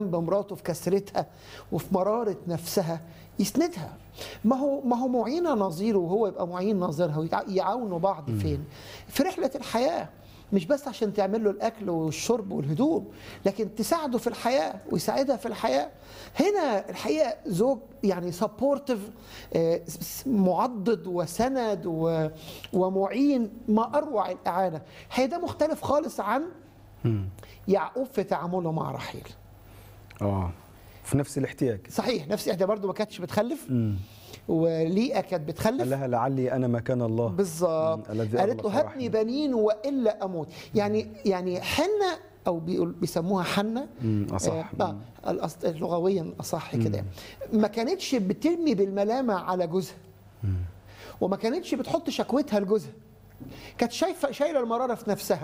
بمراته في كسرتها وفي مرارة نفسها يسندها ما هو ما هو معين نظيره وهو يبقى معين نظيرها ويعاونوا بعض فين؟ في رحلة الحياة مش بس عشان تعمل له الاكل والشرب والهدوم لكن تساعده في الحياه ويساعدها في الحياه هنا الحقيقه زوج يعني سبورتيف معضد وسند و- ومعين ما اروع الاعانه هي ده مختلف خالص عن يعقوب في تعامله مع رحيل اه في نفس الاحتياج صحيح نفس احدى برضه ما كانتش بتخلف مم. وليئه كانت قال بتخلف لها لعلي انا مكان الله بالظبط مم. الذي قالت أغلق له رحمي. هبني بنين والا اموت يعني يعني حنه او بيقول بيسموها حنه مم، أصح. آه آه، الأص- لغويا اصح كده ما كانتش بترمي بالملامه على جوزها وما كانتش بتحط شكوتها لجوزها كانت شايفه شايله المراره في نفسها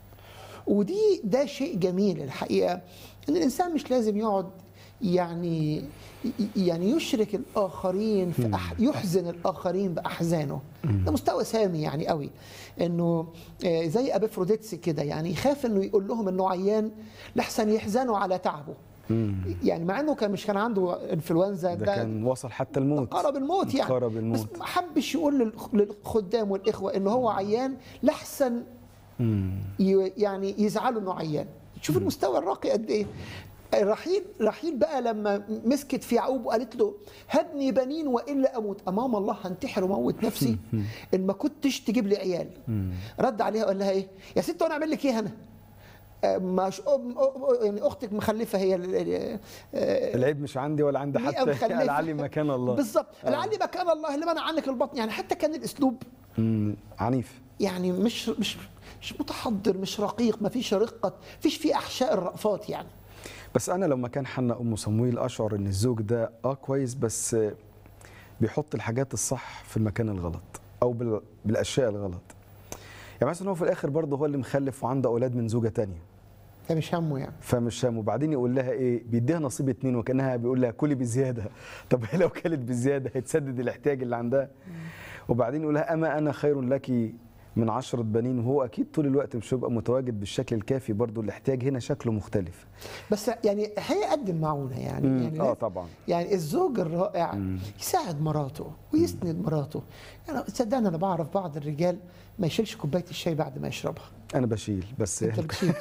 ودي ده شيء جميل الحقيقه ان الانسان مش لازم يقعد يعني يعني يشرك الاخرين في أح يحزن الاخرين باحزانه ده مستوى سامي يعني قوي انه آه، زي ابيفروديتس كده يعني يخاف انه يقول لهم انه عيان لحسن يحزنوا على تعبه يعني مع انه كان مش كان عنده انفلونزا ده كان وصل حتى الموت قرب الموت يعني قرب الموت. بس ما حبش يقول للخ- للخدام والاخوه ان هو عيان لحسن مم. ي- يعني يزعلوا انه عيان شوف المستوى الراقي قد ايه رحيل رحيل بقى لما مسكت في يعقوب وقالت له هبني بنين والا اموت امام الله هنتحر وموت نفسي ان ما كنتش تجيب لي عيال رد عليها وقال لها ايه يا ست وانا اعمل لك ايه هنا آه، مش أم- أم- يعني اختك مخلفه هي ال- ال- آه، العيب مش عندي ولا عند ليه حتى مخلفة؟ لعلي مكان الله بالظبط لعلي مكان الله اللي منع عنك البطن يعني حتى كان الاسلوب مم. عنيف يعني مش مش مش متحضر مش رقيق ما فيش رقه فيش فيه احشاء الرأفات يعني بس انا لو مكان حنا ام صمويل اشعر ان الزوج ده اه كويس بس بيحط الحاجات الصح في المكان الغلط او بال- بالاشياء الغلط يعني مثلا هو في الاخر برضه هو اللي مخلف وعنده اولاد من زوجه تانية ده مش همه يعني فمش فاهم وبعدين يقول لها ايه بيديها نصيب اتنين وكانها بيقول لها كلي بزياده طب هي لو كلت بزياده هتسدد الاحتياج اللي عندها وبعدين يقول لها اما انا خير لك من عشرة بنين وهو اكيد طول الوقت مش هيبقى متواجد بالشكل الكافي برضه الاحتياج هنا شكله مختلف بس يعني هيقدم معونه يعني مم. يعني اه لازم- طبعا يعني الزوج الرائع يساعد مراته ويسند مراته يعني صدقني انا بعرف بعض الرجال ما يشيلش كوبايه الشاي بعد ما يشربها انا بشيل بس انت بتشيل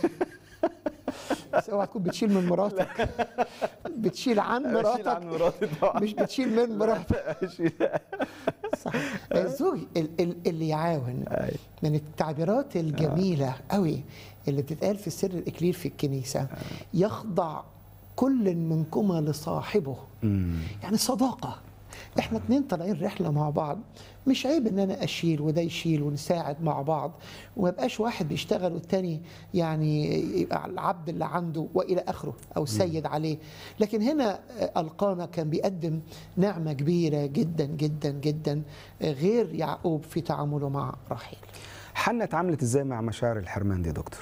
بس اوعى تكون بتشيل من مراتك بتشيل عن بشيل عن مراتك مراتي طبعا مش بتشيل من مراتك بشيل صح الزوج ال- ال- اللي يعاون أي. من التعبيرات الجميلة قوي اللي بتتقال في سر الإكليل في الكنيسة يخضع كل منكما لصاحبه مم. يعني صداقة احنا اتنين طالعين رحلة مع بعض مش عيب ان انا اشيل وده يشيل ونساعد مع بعض وما يبقاش واحد بيشتغل والتاني يعني يبقى العبد اللي عنده والى اخره او السيد عليه لكن هنا آه، القانا كان بيقدم نعمة كبيرة جدا جدا جدا آه، غير يعقوب في تعامله مع رحيل حنا اتعاملت ازاي مع مشاعر الحرمان دي يا دكتور؟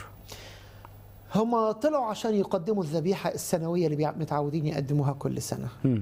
هما طلعوا عشان يقدموا الذبيحة السنوية اللي بيع- متعودين يقدموها كل سنة مم.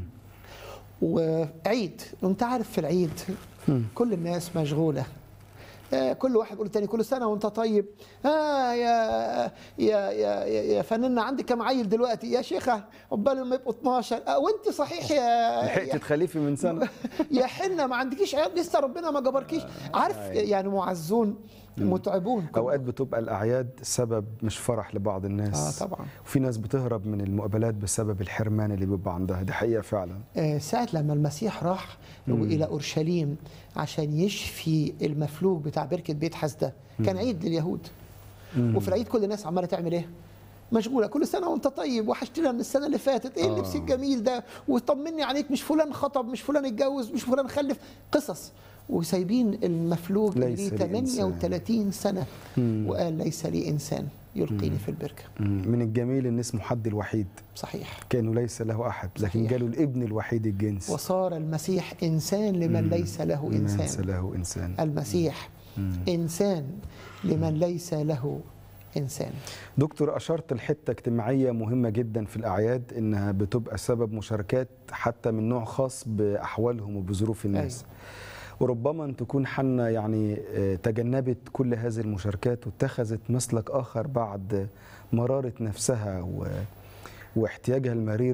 وعيد وانت عارف في العيد كل الناس مشغوله آه، كل واحد يقول تاني كل سنه وانت طيب اه يا يا يا يا, يا فنانة عندي كام عيل دلوقتي يا شيخه عقبال ما يبقوا 12 آه وانت صحيح يا لحقت يا, تخلفي من سنه يا حنه ما عندكيش عيال لسه ربنا ما جبركيش عارف يعني معزون متعبون كلهم. اوقات بتبقى الاعياد سبب مش فرح لبعض الناس اه طبعا وفي ناس بتهرب من المقابلات بسبب الحرمان اللي بيبقى عندها دي حقيقه فعلا آه، ساعة لما المسيح راح إلى أورشليم عشان يشفي المفلوج بتاع بركة بيت حسدة كان عيد لليهود وفي العيد كل الناس عمالة تعمل إيه؟ مشغولة كل سنة وأنت طيب وحشتنا من السنة اللي فاتت إيه اللبس آه. الجميل ده وطمني عليك مش فلان خطب مش فلان اتجوز مش فلان خلف قصص وسايبين المفلوج اللي ليس ليه لي إنسان. 38 سنة وقال ليس لي إنسان يلقيني في البركة مم. من الجميل ان اسمه حد الوحيد صحيح كانه ليس له احد لكن صحيح. جاله الابن الوحيد الجنس وصار المسيح إنسان لمن ليس له إنسان ليس له انسان المسيح إنسان لمن ليس له إنسان دكتور اشرت لحته اجتماعيه مهمه جدا في الاعياد انها بتبقى سبب مشاركات حتى من نوع خاص باحوالهم وبظروف الناس أيوة. وربما ان تكون حنا يعني آه، تجنبت كل هذه المشاركات واتخذت مسلك اخر بعد مراره نفسها و واحتياجها المرير